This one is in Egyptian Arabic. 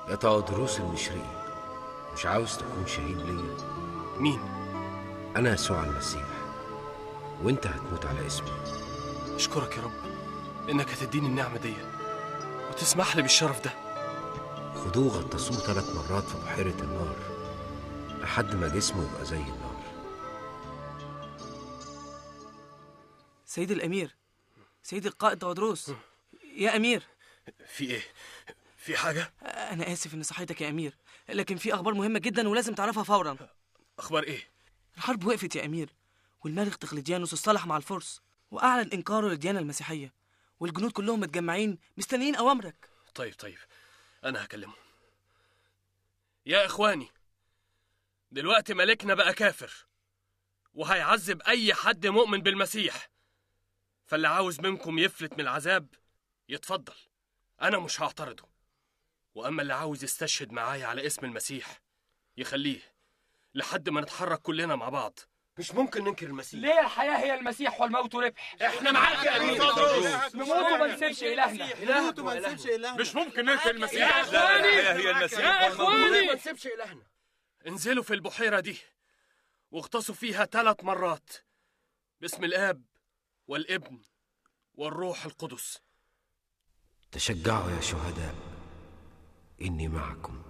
يا تقدروس المشرقي مش عاوز تكون شهيد ليا مين انا يسوع المسيح وانت هتموت على اسمي اشكرك يا رب انك هتديني النعمه دي وتسمح لي بالشرف ده خدوه غطسوه ثلاث مرات في بحيرة النار لحد ما جسمه يبقى زي النار سيد الأمير سيد القائد تودروس يا أمير في ايه في حاجه أنا آسف إني صحيتك يا أمير لكن في أخبار مهمة جدا ولازم تعرفها فورا اخبار ايه الحرب وقفت يا أمير والملك دقلديانوس اصطلح مع الفرس وأعلن إنكاره للديانة المسيحية والجنود كلهم متجمعين مستنيين أوامرك طيب طيب انا هكلمه يا اخواني دلوقتي ملكنا بقى كافر وهيعذب اي حد مؤمن بالمسيح فاللي عاوز منكم يفلت من العذاب يتفضل انا مش هعترضه واما اللي عاوز يستشهد معايا على اسم المسيح يخليه لحد ما نتحرك كلنا مع بعض مش ممكن ننكر المسيح ليه الحياة هي المسيح والموت ربح احنا معاك يا امين نموت وما نسيبش إلهنا نموت وما نسيبش إلهنا مش ممكن ننكر المسيح يا إخواني هي المسيح يا إخواني ما نسيبش إلهنا انزلوا في البحيرة دي واغطسوا فيها ثلاث مرات باسم الآب والابن والروح القدس تشجعوا يا شهداء إني معكم